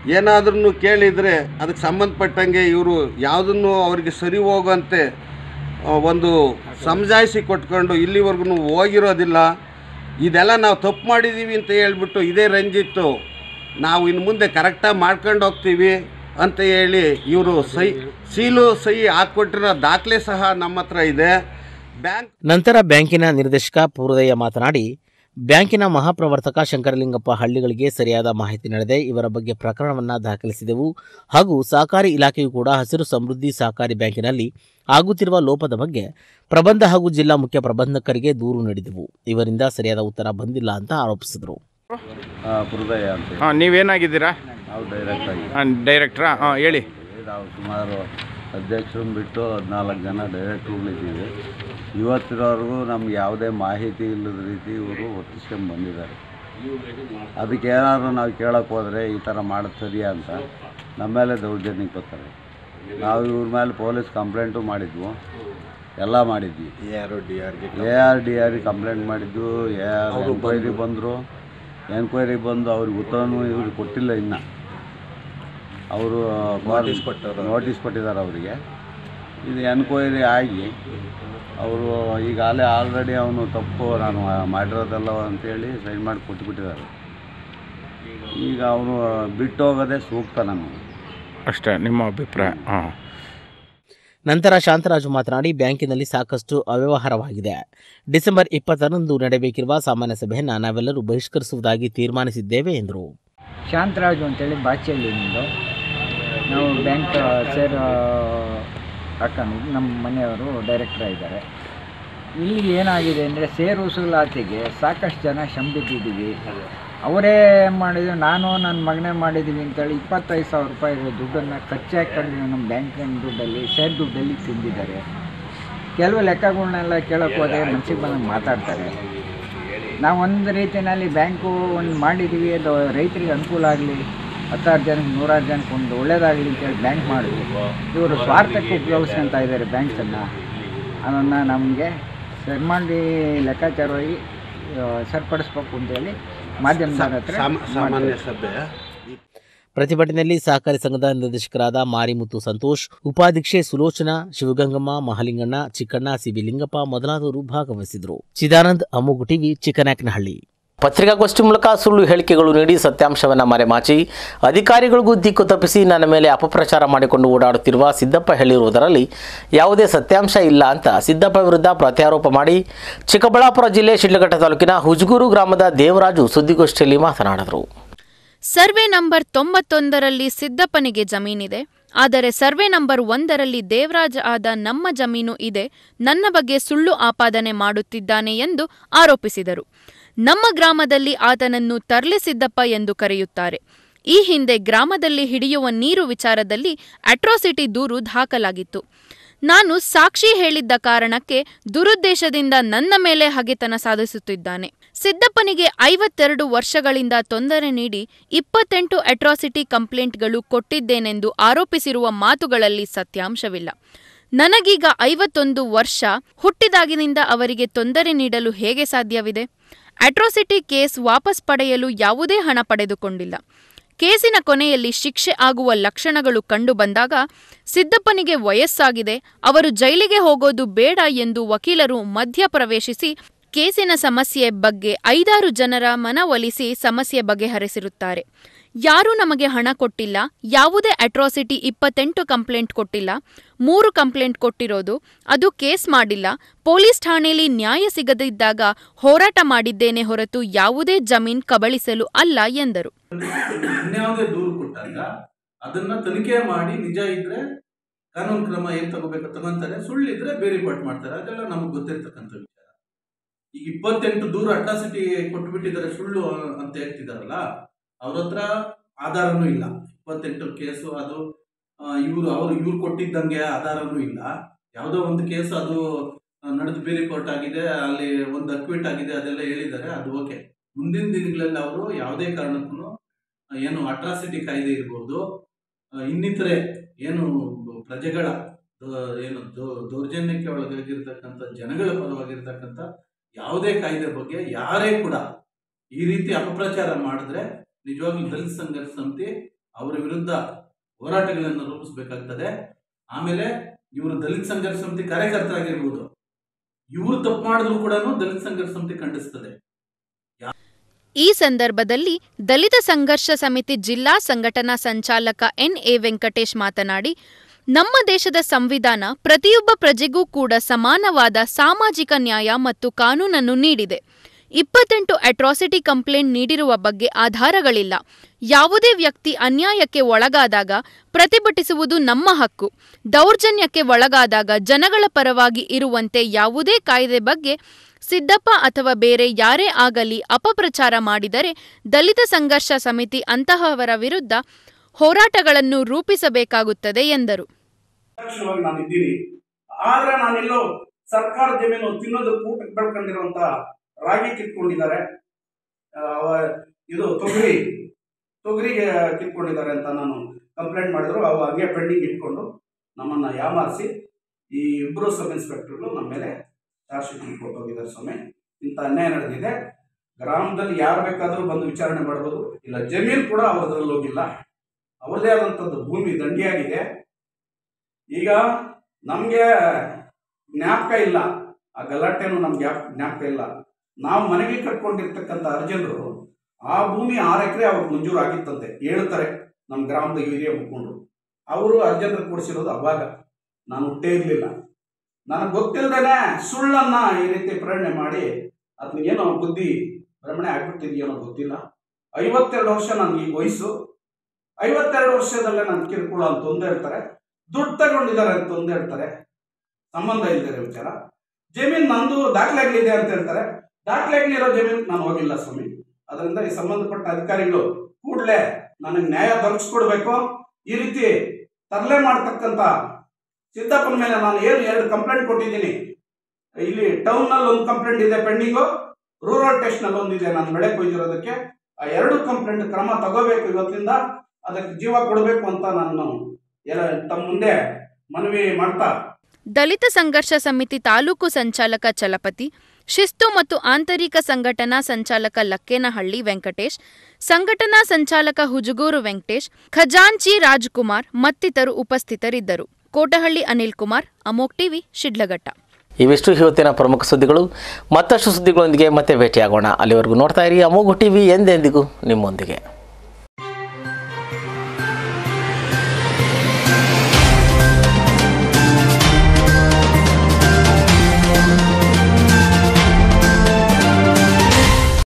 ಏನಾದ್ರೂ ಕೇಳಿದರೆ ಅದಕ್ಕೆ ಸಂಬಂಧಪಟ್ಟಂಗೆ ಇವರು ಯಾವುದನ್ನು ಅವರಿಗೆ ಸರಿ ಹೋಗುವಂತೆ ಆ, ಒಂದು ಸಮಜಾಯಿಸಿ ಕೊಟ್ಕೊಂಡು ಇಲ್ಲಿವರೆಗೂ ಹೋಗಿರೋದಿಲ್ಲ ಇದೆಲ್ಲ ನಾವು ತಪ್ಪು ಮಾಡಿದ್ದೀವಿ ಅಂತ ಹೇಳ್ಬಿಟ್ಟು ಇದೇ ರಂಜಿತ್ತು ನಾವು ಇನ್ನು ಮುಂದೆ ಕರೆಕ್ಟಾಗಿ ಮಾಡ್ಕೊಂಡು ಹೋಗ್ತೀವಿ ಅಂತ ಹೇಳಿ ಇವರು ಸಹಿ ಸೀಲು ಸಹಿ ಹಾಕ್ಕೊಟ್ಟಿರೋ ದಾಖಲೆ ಸಹ ನಮ್ಮ ಹತ್ರ ಇದೆ ಬ್ಯಾಂಕ್ ನಂತರ ಬ್ಯಾಂಕಿನ ನಿರ್ದೇಶಕ ಪೂರ್ವದಯ್ಯ ಮಾತನಾಡಿ ಬ್ಯಾಂಕಿನ ಮಹಾಪ್ರವರ್ತಕ ಶಂಕರಲಿಂಗಪ್ಪ ಹಳ್ಳಿಗಳಿಗೆ ಸರಿಯಾದ ಮಾಹಿತಿ ನೀಡದೆ ಇವರ ಬಗ್ಗೆ ಪ್ರಕರಣವನ್ನು ದಾಖಲಿಸಿದೆವು ಹಾಗೂ ಸಹಕಾರಿ ಇಲಾಖೆಯು ಕೂಡ ಹಸಿರು ಸಮೃದ್ಧಿ ಸಹಕಾರಿ ಬ್ಯಾಂಕಿನಲ್ಲಿ ಆಗುತ್ತಿರುವ ಲೋಪದ ಬಗ್ಗೆ ಪ್ರಬಂಧ ಹಾಗೂ ಜಿಲ್ಲಾ ಮುಖ್ಯ ಪ್ರಬಂಧಕರಿಗೆ ದೂರು ನೀಡಿದೆವು ಇವರಿಂದ ಸರಿಯಾದ ಉತ್ತರ ಬಂದಿಲ್ಲ ಅಂತ ಆರೋಪಿಸಿದರು ಹೃದಯ ಅಂತ ಹಾಂ ನೀವೇನಾಗಿದ್ದೀರಾ ನಾವು ಡೈರೆಕ್ಟ್ ಆಗಿ ಡೈರೆಕ್ಟ್ರಾ ಹಾಂ ಹೇಳಿ ನಾವು ಸುಮಾರು ಅಧ್ಯಕ್ಷರನ್ನ ಬಿಟ್ಟು ಹದಿನಾಲ್ಕು ಜನ ಡೈರೆಕ್ಟ್ರುಗಳಿದ್ದೀವಿ ಇವತ್ತಿನವರೆಗೂ ನಮ್ಗೆ ಯಾವುದೇ ಮಾಹಿತಿ ಇಲ್ಲದ ರೀತಿ ಇವರು ವರ್ತಿಸ್ಕೊಂಡು ಬಂದಿದ್ದಾರೆ ಅದಕ್ಕೆ ಏನಾದ್ರು ನಾವು ಕೇಳೋಕ್ಕೆ ಹೋದರೆ ಈ ಥರ ಮಾಡೋದು ಸರಿಯಾ ಅಂತ ನಮ್ಮ ಮೇಲೆ ದೌರ್ಜನ್ಯಕ್ಕೆ ಬರ್ತಾರೆ ನಾವು ಇವ್ರ ಮೇಲೆ ಪೊಲೀಸ್ ಕಂಪ್ಲೇಂಟು ಮಾಡಿದ್ವು ಎಲ್ಲ ಮಾಡಿದ್ವಿ ಎ ಆರ್ ಡಿ ಆರ್ಗೆ ಎ ಆರ್ ಡಿ ಆರ್ಗೆ ಕಂಪ್ಲೇಂಟ್ ಮಾಡಿದ್ದು ಎ ಆರ್ ಎನ್ಕ್ವೈರಿ ಬಂದರು ಎನ್ಕ್ವೈರಿ ಬಂದು ಅವ್ರಿಗೆ ಉತ್ತರನೂ ಇವ್ರಿಗೆ ಕೊಟ್ಟಿಲ್ಲ ಇನ್ನು ಅವರು Notice ಕೊಟ್ಟವ್ರು. ನೋಟಿಸ್ ಕೊಟ್ಟಿದ್ದಾರೆ ಅವರಿಗೆ ಇದು ಎನ್ಕ್ವೈರಿ ಆಗಿ ಅವರು ಈಗಾಗಲೇ ಆಲ್ರೆಡಿ ಅವನು ತಪ್ಪು ನಾನು ಮಾಡಿರೋದಲ್ಲ ಅಂತೇಳಿ ಸೈನ್ ಮಾಡಿ ಕೊಟ್ಟುಬಿಟ್ಟಿದ್ದಾರೆ ಈಗ ಅವನು ಬಿಟ್ಟು ಹೋಗೋದೇ ಸೂಕ್ತ ನಮಗೆ ಅಷ್ಟೇ ನಿಮ್ಮ ಅಭಿಪ್ರಾಯ ಹಾಂ ನಂತರ ಶಾಂತರಾಜು ಮಾತನಾಡಿ ಬ್ಯಾಂಕಿನಲ್ಲಿ ಸಾಕಷ್ಟು ಅವ್ಯವಹಾರವಾಗಿದೆ ಡಿಸೆಂಬರ್ ಇಪ್ಪತ್ತರಂದು ನಡೆಯಬೇಕಿರುವ ಸಾಮಾನ್ಯ ಸಭೆಯನ್ನು ನಾವೆಲ್ಲರೂ ಬಹಿಷ್ಕರಿಸುವುದಾಗಿ ತೀರ್ಮಾನಿಸಿದ್ದೇವೆ ಎಂದರು ಶಾಂತರಾಜು ಅಂತೇಳಿ ಬಾಚಹಳ್ಳಿನಿಂದ ನಾವು ಬ್ಯಾಂಕ್ ಸೇರ್ ಹಾಕೊಂಡಿದ್ದು ನಮ್ಮ ಮನೆಯವರು ಡೈರೆಕ್ಟರ್ ಇದ್ದಾರೆ ಇಲ್ಲಿ ಏನಾಗಿದೆ ಅಂದರೆ ಸೇರು ವಸೂಲಾತಿಗೆ ಸಾಕಷ್ಟು ಜನ ಶಂಬಿಟ್ಟಿದ್ದೀವಿ ಅವರೇ ಮಾಡಿದ್ರು ನಾನು ನನ್ನ ಮಗನೇ ಮಾಡಿದ್ದೀವಿ ಅಂತೇಳಿ ಇಪ್ಪತ್ತೈದು ಸಾವಿರ ರೂಪಾಯಿ ದುಡ್ಡನ್ನು ಖರ್ಚು ಹಾಕೊಂಡು ನಮ್ಮ ಬ್ಯಾಂಕಿನ ದುಡ್ಡಲ್ಲಿ ಸೇರ್ ದುಡ್ಡಲ್ಲಿ ತಿಂದಿದ್ದಾರೆ ಕೆಲವು ಲೆಕ್ಕಗಳನ್ನೆಲ್ಲ ಕೇಳೋಕ್ಕೆ ಹೋದರೆ ಮನಸ್ಸಿಗೆ ಬಂದಂಗೆ ಮಾತಾಡ್ತಾರೆ ನಾವು ಒಂದು ರೀತಿಯಲ್ಲಿ ಬ್ಯಾಂಕು ಒಂದು ಮಾಡಿದ್ದೀವಿ ಅದು ರೈತರಿಗೆ ಅನುಕೂಲ ಆಗಲಿ ಹತ್ತಾರು ಜನಕ್ಕೆ ನೂರಾರು ಜನಕ್ಕೆ ಒಂದು ಒಳ್ಳೇದಾಗಲಿ ಅಂತೇಳಿ ಬ್ಯಾಂಕ್ ಮಾಡಿದ್ವಿ ಇವರು ಸ್ವಾರ್ಥಕ್ಕೆ ಉಪಯೋಗಿಸ್ಕೊತಾ ಇದ್ದಾರೆ ಬ್ಯಾಂಕ್ಸನ್ನು ಅದನ್ನು ನಮಗೆ ಸರಿ ಮಾಡಿ ಲೆಕ್ಕಾಚಾರವಾಗಿ ಆ, ಸರಿಪಡಿಸ್ಬೇಕು ಅಂತೇಳಿ ಮಾಧ್ಯಮದವ್ರ ಹತ್ರ ಸಾಮ- ಸಾಮಾನ್ಯ ಮಾಡ್ತೀವಿ. ಸಭೆ ಪ್ರತಿಭಟನೆಯಲ್ಲಿ ಸಹಕಾರಿ ಸಂಘದ ನಿರ್ದೇಶಕರಾದ ಮಾರಿಮುತ್ತು ಸಂತೋಷ್ ಉಪಾಧ್ಯಕ್ಷೆ ಸುಲೋಚನಾ ಶಿವಗಂಗಮ್ಮ ಮಹಾಲಿಂಗಣ್ಣ ಚಿಕ್ಕಣ್ಣ ಸಿಬಿ ಲಿಂಗಪ್ಪ ಮೊದಲಾದವರು ಭಾಗವಹಿಸಿದರು ಚಿದಾನಂದ್ ಅಮ್ಮುಗು ಟಿವಿ ಚಿಕ್ಕನಾಯಕನಹಳ್ಳಿ ಪತ್ರಿಕಾಗೋಷ್ಠಿ ಮೂಲಕ ಸುಳ್ಳು ಹೇಳಿಕೆಗಳು ನೀಡಿ ಸತ್ಯಾಂಶವನ್ನು ಮರೆಮಾಚಿ ಅಧಿಕಾರಿಗಳಿಗೂ ದಿಕ್ಕು ತಪ್ಪಿಸಿ ನನ್ನ ಮೇಲೆ ಅಪಪ್ರಚಾರ ಮಾಡಿಕೊಂಡು ಓಡಾಡುತ್ತಿರುವ ಸಿದ್ದಪ್ಪ ಹೇಳಿರುವುದರಲ್ಲಿ ಯಾವುದೇ ಸತ್ಯಾಂಶ ಇಲ್ಲ ಅಂತ ಸಿದ್ದಪ್ಪ ವಿರುದ್ಧ ಪ್ರತ್ಯಾರೋಪ ಮಾಡಿ ಚಿಕ್ಕಬಳ್ಳಾಪುರ ಜಿಲ್ಲೆ ಶಿಡ್ಲಘಟ್ಟ ತಾಲೂಕಿನ ಹುಜಗೂರು ಗ್ರಾಮದ ದೇವರಾಜು ಸುದ್ದಿಗೋಷ್ಠಿಯಲ್ಲಿ ಮಾತನಾಡಿದರು ಸರ್ವೆ ನಂಬರ್ ತೊಂಬತ್ತೊಂದರಲ್ಲಿ ಸಿದ್ದಪ್ಪನಿಗೆ ಜಮೀನಿದೆ ಆದರೆ ಸರ್ವೆ ನಂಬರ್ ಒಂದರಲ್ಲಿ ದೇವರಾಜ್ ಆದ ನಮ್ಮ ಜಮೀನು ಇದೆ ನನ್ನ ಬಗ್ಗೆ ಸುಳ್ಳು ಆಪಾದನೆ ಮಾಡುತ್ತಿದ್ದಾನೆ ಎಂದು ಆರೋಪಿಸಿದರು ನಮ್ಮ ಗ್ರಾಮದಲ್ಲಿ ಆತನನ್ನು ತರ್ಲೆ ಸಿದ್ದಪ್ಪ ಎಂದು ಕರೆಯುತ್ತಾರೆ ಈ ಹಿಂದೆ ಗ್ರಾಮದಲ್ಲಿ ಹಿಡಿಯುವ ನೀರು ವಿಚಾರದಲ್ಲಿ ಅಟ್ರಾಸಿಟಿ ದೂರು ದಾಖಲಾಗಿತ್ತು ನಾನು ಸಾಕ್ಷಿ ಹೇಳಿದ್ದ ಕಾರಣಕ್ಕೆ ದುರುದ್ದೇಶದಿಂದ ನನ್ನ ಮೇಲೆ ಹಗೆತನ ಸಾಧಿಸುತ್ತಿದ್ದಾನೆ ಸಿದ್ದಪ್ಪನಿಗೆ ಐವತ್ತೆರಡು ವರ್ಷಗಳಿಂದ ತೊಂದರೆ ನೀಡಿ ಇಪ್ಪತ್ತೆಂಟು ಅಟ್ರಾಸಿಟಿ ಕಂಪ್ಲೇಂಟ್ಗಳು ಕೊಟ್ಟಿದ್ದೇನೆಂದು ಆರೋಪಿಸಿರುವ ಮಾತುಗಳಲ್ಲಿ ಸತ್ಯಾಂಶವಿಲ್ಲ ನನಗೀಗ ಐವತ್ತೊಂದು ವರ್ಷ ಹುಟ್ಟಿದಾಗಿನಿಂದ ಅವರಿಗೆ ತೊಂದರೆ ನೀಡಲು ಹೇಗೆ ಸಾಧ್ಯವಿದೆ ಅಟ್ರಾಸಿಟಿ ಕೇಸ್ ವಾಪಸ್ ಪಡೆಯಲು ಯಾವುದೇ ಹಣ ಪಡೆದುಕೊಂಡಿಲ್ಲ ಕೇಸಿನ ಕೊನೆಯಲ್ಲಿ ಶಿಕ್ಷೆ ಆಗುವ ಲಕ್ಷಣಗಳು ಕಂಡುಬಂದಾಗ ಸಿದ್ದಪ್ಪನಿಗೆ ವಯಸ್ಸಾಗಿದೆ ಅವರು ಜೈಲಿಗೆ ಹೋಗೋದು ಬೇಡ ಎಂದು ವಕೀಲರು ಮಧ್ಯಪ್ರವೇಶಿಸಿ ಕೇಸಿನ ಸಮಸ್ಯೆ ಬಗ್ಗೆ ಐದಾರು ಜನರ ಮನವೊಲಿಸಿ ಸಮಸ್ಯೆ ಬಗೆಹರಿಸಿರುತ್ತಾರೆ ಯಾರೂ ನಮಗೆ ಹಣ ಕೊಟ್ಟಿಲ್ಲ ಯಾವುದೇ ಅಟ್ರಾಸಿಟಿ ಇಪ್ಪತ್ತೆಂಟು ಕಂಪ್ಲೇಂಟ್ ಕೊಟ್ಟಿಲ್ಲ ಮೂರು ಕಂಪ್ಲೇಂಟ್ ಕೊಟ್ಟಿರೋದು ಅದು ಕೇಸ್ ಮಾಡಿಲ್ಲ ಪೊಲೀಸ್ ಠಾಣೆಯಲ್ಲಿ ನ್ಯಾಯ ಸಿಗದಿದ್ದಾಗ ಹೋರಾಟ ಮಾಡಿದ್ದೇನೆ ಹೊರತು ಯಾವುದೇ ಜಮೀನ್ ಕಬಳಿಸಲು ಅಲ್ಲ ಎಂದರು ಇನ್ಯಾವುದೇ ದೂರು ಕೊಟ್ಟಾಗ ಅದನ್ನ ತನಿಖೆ ಮಾಡಿ ನಿಜ ಇದ್ರೆ ಕಾನೂನು ಕ್ರಮ ಏನ್ ತಗೋಬೇಕು ತಗೊಂತಾರೆ ಸುಳ್ಳಿದ್ರೆ ಬೇರೆ ಪಾಟ್ ಮಾಡ್ತಾರೆ ಅದೆಲ್ಲ ನಮಗೆ ಗೊತ್ತಿರ್ತಕ್ಕಂಥ ವಿಚಾರ ಈಗ ಇಪ್ಪತ್ತೆಂಟು ದೂರ ಅಟ್ರಾಸಿಟಿ ಕೊಟ್ಬಿಟ್ಟಿದ್ದಾರೆ ಸುಳ್ಳು ಅಂತ ಹೇಳ್ತಿದಾರಲ್ಲ ಅವ್ರ ಹತ್ರ ಆಧಾರನೂ ಇಲ್ಲ ಇಪ್ಪತ್ತೆಂಟು ಕೇಸು ಅದು ಇವರು ಅವರು ಇವ್ರು ಕೊಟ್ಟಿದ್ದಂಗೆ ಆಧಾರನೂ ಇಲ್ಲ ಯಾವುದೋ ಒಂದು ಕೇಸು ಅದು ನಡೆದು ಬೇರೆ ಕೋರ್ಟ್ ಆಗಿದೆ ಅಲ್ಲಿ ಒಂದು ಅಕ್ವಿಟ್ ಆಗಿದೆ ಅದೆಲ್ಲ ಹೇಳಿದ್ದಾರೆ ಅದು ಓಕೆ ಮುಂದಿನ ದಿನಗಳಲ್ಲಿ ಅವರು ಯಾವುದೇ ಕಾರಣಕ್ಕೂ ಏನು ಅಟ್ರಾಸಿಟಿ ಕಾಯ್ದೆ ಇರ್ಬೋದು ಆ, ಇನ್ನಿತರೆ ಏನು ಪ್ರಜೆಗಳ ಆ, ಏನು ದೌ- ದೌರ್ಜನ್ಯಕ್ಕೆ ಒಳಗಾಗಿರ್ತಕ್ಕಂಥ ಜನಗಳ ಪರವಾಗಿರ್ತಕ್ಕಂಥ ಯಾವುದೇ ಕಾಯ್ದೆ ಬಗ್ಗೆ ಯಾರೇ ಕೂಡ ಈ ರೀತಿ ಅಪಪ್ರಚಾರ ಮಾಡಿದ್ರೆ ನಿಜವಾಗ್ಲೂ ದಲಿತ ಸಂಘರ್ಷ ಸಮಿತಿ ಅವರ ವಿರುದ್ಧ ಹೋರಾಟಗಳನ್ನು ರೂಪಿಸಬೇಕಾಗ್ತದೆ ಆಮೇಲೆ ಇವರು ದಲಿತ ಸಂಘರ್ಷ ಸಮಿತಿ ಕಾರ್ಯಕರ್ತರಾಗಿರ್ಬೋದು ಇವರು ತಪ್ಪು ಮಾಡಿದ್ರು ಕೂಡ ದಲಿತ ಸಂಘರ್ಷ ಸಮಿತಿ ಖಂಡಿಸ್ತದೆ ಈ ಸಂದರ್ಭದಲ್ಲಿ ದಲಿತ ಸಂಘರ್ಷ ಸಮಿತಿ ಜಿಲ್ಲಾ ಸಂಘಟನಾ ಸಂಚಾಲಕ ಎನ್ ಎ ವೆಂಕಟೇಶ್ ಮಾತನಾಡಿ ನಮ್ಮ ದೇಶದ ಸಂವಿಧಾನ ಪ್ರತಿಯೊಬ್ಬ ಪ್ರಜೆಗೂ ಕೂಡ ಸಮಾನವಾದ ಸಾಮಾಜಿಕ ನ್ಯಾಯ ಮತ್ತು ಕಾನೂನನ್ನು ನೀಡಿದೆ ಇಪ್ಪತ್ತೆಂಟು ಅಟ್ರಾಸಿಟಿ ಕಂಪ್ಲೇಂಟ್ ನೀಡಿರುವ ಬಗ್ಗೆ ಆಧಾರಗಳಿಲ್ಲ ಯಾವುದೇ ವ್ಯಕ್ತಿ ಅನ್ಯಾಯಕ್ಕೆ ಒಳಗಾದಾಗ ಪ್ರತಿಭಟಿಸುವುದು ನಮ್ಮ ಹಕ್ಕು ದೌರ್ಜನ್ಯಕ್ಕೆ ಒಳಗಾದಾಗ ಜನಗಳ ಪರವಾಗಿ ಇರುವಂತೆ ಯಾವುದೇ ಕಾಯ್ದೆ ಬಗ್ಗೆ ಸಿದ್ದಪ್ಪ ಅಥವಾ ಬೇರೆ ಯಾರೇ ಆಗಲಿ ಅಪಪ್ರಚಾರ ಮಾಡಿದರೆ ದಲಿತ ಸಂಘರ್ಷ ಸಮಿತಿ ಅಂತಹವರ ವಿರುದ್ಧ ಹೋರಾಟಗಳನ್ನು ರೂಪಿಸಬೇಕಾಗುತ್ತದೆ ಎಂದರು ಸುರಕ್ಷಿತವಾಗಿ ನಾನು ಇದ್ದೀನಿ ಆದ್ರೆ ನಾನೆಲ್ಲೋ ಸರ್ಕಾರ ಜಮೀನು ತಿನ್ನೋದು ಕೂಟಕ್ಕೆ ಬೆಳ್ಕೊಂಡಿರುವಂತ ರಾಗಿ ಕಿತ್ಕೊಂಡಿದ್ದಾರೆ ಆ, ಅವ- ಇದು ತೊಗರಿ ತೊಗರಿಗೆ ಕಿತ್ಕೊಂಡಿದ್ದಾರೆ ಅಂತ ನಾನು ಕಂಪ್ಲೇಂಟ್ ಮಾಡಿದ್ರು ಅವು ಹಂಗೆ ಪೆಂಡಿಂಗ್ ಇಟ್ಕೊಂಡು ನಮ್ಮನ್ನ ಯಾಮಾರಿಸಿ ಈ ಇಬ್ಬರು ಸಬ್ ಇನ್ಸ್ಪೆಕ್ಟರ್ಗಳು ನಮ್ಮ ಮೇಲೆ ಚಾರ್ಜ್ ಶೀಟ್ ಕೊಟ್ಟೋಗಿದ್ದಾರೆ ಸ್ವಾಮಿ ಇಂಥ ಅನ್ಯಾಯ ನಡೆದಿದೆ ಗ್ರಾಮದಲ್ಲಿ ಯಾರು ಬೇಕಾದರೂ ಬಂದು ವಿಚಾರಣೆ ಮಾಡ್ಬೋದು ಇಲ್ಲ ಜಮೀನು ಕೂಡ ಅವ್ರದ್ರಲ್ಲಿ ಹೋಗಿಲ್ಲ ಅವ್ರದ್ದೇ ಆದಂಥದ್ದು ಭೂಮಿ ದಂಡಿಯಾಗಿದೆ ಈಗ ನಮಗೆ ಜ್ಞಾಪಕ ಇಲ್ಲ ಆ ಗಲಾಟೆನೂ ನಮ್ಗೆ ಯಾಪ್- ಜ್ಞಾಪಕ ಇಲ್ಲ ನಾವು ಮನೆಗೆ ಕಟ್ಕೊಂಡಿರ್ತಕ್ಕಂಥ ಅರ್ಜನರು ಆ ಭೂಮಿ ಆರು ಎಕರೆ ಅವ್ರಿಗೆ ಮಂಜೂರು ಆಗಿತ್ತಂತೆ ಹೇಳ್ತಾರೆ ನಮ್ಮ ಗ್ರಾಮದ ಹಿರಿಯ ಮುಖಂಡರು ಅವರು ಅರ್ಜನರು ಕೊಡಿಸಿರೋದು ಅವಾಗ ನಾನು ಹುಟ್ಟೇ ಇರಲಿಲ್ಲ ನನಗೆ ಗೊತ್ತಿಲ್ಲದೇನೆ ಸುಳ್ಳನ್ನ ಈ ರೀತಿ ಪ್ರೇರಣೆ ಮಾಡಿ ಅದನ್ನೇನೋ ಬುದ್ಧಿ ಭ್ರಮಣೆ ಆಗ್ಬಿಟ್ಟಿದೆಯೇನೋ ಗೊತ್ತಿಲ್ಲ ಐವತ್ತೆರಡು ವರ್ಷ ನನಗೆ ಈಗ ವಯಸ್ಸು ಐವತ್ತೆರಡು ವರ್ಷದಲ್ಲೇ ನನ್ನ ಕಿರುಕುಳ ಅಂತ ಒಂದು ಹೇಳ್ತಾರೆ ದುಡ್ಡು ತಗೊಂಡಿದ್ದಾರೆ ಅಂತ ಒಂದು ಹೇಳ್ತಾರೆ ಸಂಬಂಧ ಇಲ್ದಿರೋ ವಿಚಾರ ಜಮೀನ್ ನಂದು ದಾಖಲೆಗಳಿದೆ ಅಂತ ಹೇಳ್ತಾರೆ ದಾಖಲೆಗಳಿರೋ ಜಮೀನ್ ನಾನು ಹೋಗಿಲ್ಲ ಸ್ವಾಮಿ ಅದರಿಂದ ಈ ಸಂಬಂಧಪಟ್ಟ ಅಧಿಕಾರಿಗಳು ಕೂಡಲೇ ನನಗೆ ನ್ಯಾಯ ದೊರಕಿಸ್ಕೊಡ್ಬೇಕು ಈ ರೀತಿ ತರಲೆ ಮಾಡ್ತಕ್ಕಂಥ ಸಿದ್ದಪ್ಪನ ಮೇಲೆ ನಾನು ಏನು ಎರಡು ಕಂಪ್ಲೇಂಟ್ ಕೊಟ್ಟಿದ್ದೀನಿ ಇಲ್ಲಿ ಟೌನ್ ನಲ್ಲಿ ಒಂದು ಕಂಪ್ಲೇಂಟ್ ಇದೆ ಪೆಂಡಿಂಗು ರೂರಲ್ ಟೆಸ್ಟ್ ನಲ್ಲಿ ಒಂದಿದೆ ನಾನು ಬೆಳೆ ಕೊಯ್ದಿರೋದಕ್ಕೆ ಆ ಎರಡು ಕಂಪ್ಲೇಂಟ್ ಕ್ರಮ ತಗೋಬೇಕು ಇವತ್ತಿಂದ ಅದಕ್ಕೆ ಜೀವ ಕೊಡಬೇಕು ಅಂತ ನಾನು ಎಲ್ಲ ತಮ್ಮ ಮುಂದೆ ಮನವಿ ಮಾಡ್ತಾ ದಲಿತ ಸಂಘರ್ಷ ಸಮಿತಿ ತಾಲೂಕು ಸಂಚಾಲಕ ಚಲಪತಿ ಶಿಸ್ತು ಮತ್ತು ಆಂತರಿಕ ಸಂಘಟನಾ ಸಂಚಾಲಕ ಲಕ್ಕೇನಹಳ್ಳಿ ವೆಂಕಟೇಶ್ ಸಂಘಟನಾ ಸಂಚಾಲಕ ಹುಜುಗೂರು ವೆಂಕಟೇಶ್ ಖಜಾಂಚಿ ರಾಜ್ಕುಮಾರ್ ಮತ್ತಿತರರು ಉಪಸ್ಥಿತರಿದ್ದರು ಕೋಟಹಳ್ಳಿ ಅನಿಲ್ ಕುಮಾರ್ ಅಮೋಕ್ ಟಿವಿ ಶಿಡ್ಲಘಟ್ಟ ಇವಿಷ್ಟು ಇವತ್ತಿನ ಪ್ರಮುಖ ಸುದ್ದಿಗಳು ಮತ್ತಷ್ಟು ಸುದ್ದಿಗಳೊಂದಿಗೆ ಮತ್ತೆ ಭೇಟಿಯಾಗೋಣ ಅಲ್ಲಿವರೆಗೂ ನೋಡ್ತಾ ಇರಿ ಅಮೋಘು ಟಿವಿ ಎಂದೆಂದಿಗೂ ನಿಮ್ಮೊಂದಿಗೆ